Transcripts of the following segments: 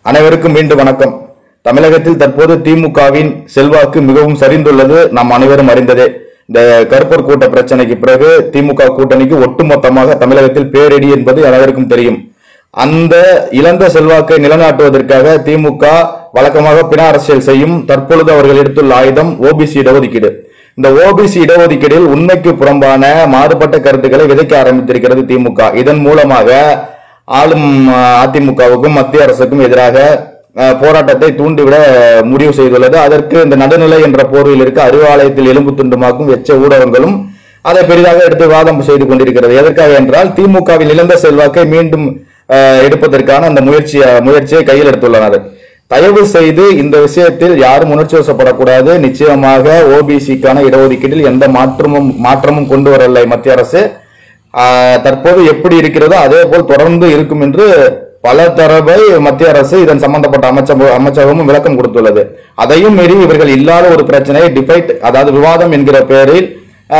அனைவருக்கும் மீண்டும் வணக்கம் தமிழகத்தில் தற்போது திமுகவின் செல்வாக்கு மிகவும் சரிந்துள்ளது நாம் அனைவரும் அறிந்ததே இந்த கருப்பர் கூட்ட பிரச்சனைக்கு பிறகு திமுக கூட்டணிக்கு ஒட்டுமொத்தமாக தமிழகத்தில் பேரிடி என்பது அனைவருக்கும் தெரியும் அந்த இழந்த செல்வாக்கை நிலைநாட்டுவதற்காக திமுக வழக்கமாக பிண அரசியல் செய்யும் தற்பொழுது அவர்கள் எடுத்துள்ள ஆயுதம் ஓபிசி இடஒதுக்கீடு இந்த ஓபிசி இடஒதுக்கீடில் உண்மைக்கு புறம்பான மாறுபட்ட கருத்துக்களை விதைக்க ஆரம்பித்திருக்கிறது திமுக இதன் மூலமாக ஆளும் அஹ், அதிமுகவுக்கும் மத்திய அரசுக்கும் எதிராக அஹ், போராட்டத்தை தூண்டிவிட முடிவு செய்துள்ளது அதற்கு இந்த நடுநிலை என்ற போர்வையில் இருக்க அறிவாலயத்தில் எலும்பு துண்டுமாக்கும் வெச்ச ஊடகங்களும் அதை பெரிதாக எடுத்து வாதம் செய்து கொண்டிருக்கிறது எதற்காக என்றால் திமுகவின் இழந்த செல்வாக்கை மீண்டும் அஹ், எடுப்பதற்கான அந்த முயற்சி முயற்சியை கையில் எடுத்துள்ளனர் தயவு செய்து இந்த விஷயத்தில் யாரும் உணர்ச்சி வசப்படக்கூடாது நிச்சயமாக ஓபிசிக்கான இடஒதுக்கீட்டில் எந்த மாற்றமும் மாற்றமும் கொண்டு வரவில்லை மத்திய அரசு ஆஹ், தற்போது எப்படி இருக்கிறதோ அதே போல் தொடர்ந்து இருக்கும் என்று பல தரவை மத்திய அரசு இதன் சம்பந்தப்பட்ட அமைச்சக அமைச்சகமும் விளக்கம் கொடுத்துள்ளது அதையும் மீறி இவர்கள் இல்லாத ஒரு பிரச்சனையை டிபைட் அதாவது விவாதம் என்கிற பெயரில்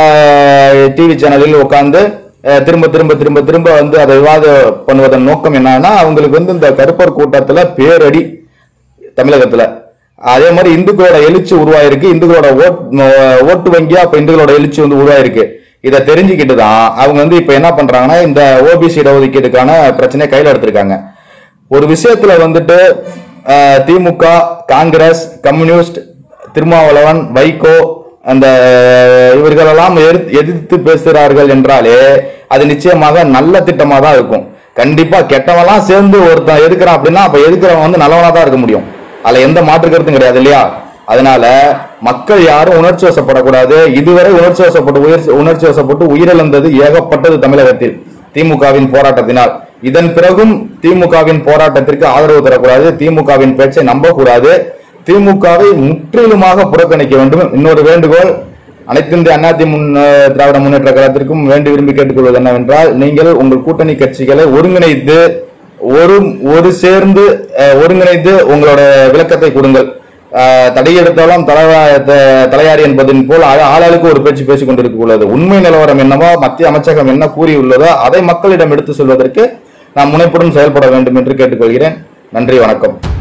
டிவி சேனலில் உட்கார்ந்து அஹ், திரும்ப திரும்ப திரும்ப திரும்ப வந்து அதை விவாதம் பண்ணுவதன் நோக்கம் என்னன்னா அவங்களுக்கு வந்து இந்த கருப்பர் கூட்டத்துல பேரடி தமிழகத்துல அதே மாதிரி இந்துக்களோட எழுச்சி உருவாயிருக்கு இந்துக்களோட ஓட் ம- ஓட்டு வங்கியா அப்ப இந்துக்களோட எழுச்சி வந்து உருவாயிருக்கு இதை தெரிஞ்சுக்கிட்டு தான் அவங்க வந்து இப்ப என்ன பண்றாங்கன்னா இந்த ஓபிசி இடஒதுக்கீடுக்கான பிரச்சனையை கையில எடுத்திருக்காங்க ஒரு விஷயத்துல வந்துட்டு அஹ், திமுக காங்கிரஸ் கம்யூனிஸ்ட் திருமாவளவன் வைகோ அந்த இவர்களெல்லாம் எதிர்த்து- எதிர்த்து பேசுகிறார்கள் என்றாலே அது நிச்சயமாக நல்ல திட்டமா தான் இருக்கும் கண்டிப்பா கெட்டவெல்லாம் சேர்ந்து ஒருத்தன் எதுக்குறான் அப்படின்னா அப்ப எதுக்குறவன் வந்து நல்லவனா தான் இருக்க முடியும் அதுல எந்த மாற்று கருத்தும் கிடையாது இல்லையா அதனால மக்கள் யாரும் உணர்ச்சி வசப்படக்கூடாது இதுவரை உணர்ச்சி வசப்பட்டு உயிர் உணர்ச்சி வசப்பட்டு உயிரிழந்தது ஏகப்பட்டது தமிழகத்தில் திமுகவின் போராட்டத்தினால் இதன் பிறகும் திமுகவின் போராட்டத்திற்கு ஆதரவு தரக்கூடாது திமுகவின் பேச்சை நம்பக்கூடாது திமுகவை முற்றிலுமாக புறக்கணிக்க வேண்டும் இன்னொரு வேண்டுகோள் அனைத்து இந்திய அண்ணா திமுக திராவிட முன்னேற்ற கழகத்திற்கும் வேண்டி விரும்பி கேட்டுக்கொள்வது என்னவென்றால் நீங்கள் உங்கள் கூட்டணி கட்சிகளை ஒருங்கிணைத்து ஒரு ஒரு சேர்ந்து அஹ், ஒருங்கிணைத்து உங்களோட விளக்கத்தை கொடுங்கள் அஹ், தடையெடுத்தாலும் தலைவா- த- தலையாரி என்பதன் போல் ஆ- ஆளாளுக்கு ஒரு பேச்சு பேசிக் கொண்டிருக்க உள்ளது உண்மை நிலவரம் என்னவோ மத்திய அமைச்சகம் என்ன கூறியுள்ளதோ அதை மக்களிடம் எடுத்து சொல்வதற்கு நாம் முனைப்புடன் செயல்பட வேண்டும் என்று கேட்டுக்கொள்கிறேன் நன்றி வணக்கம்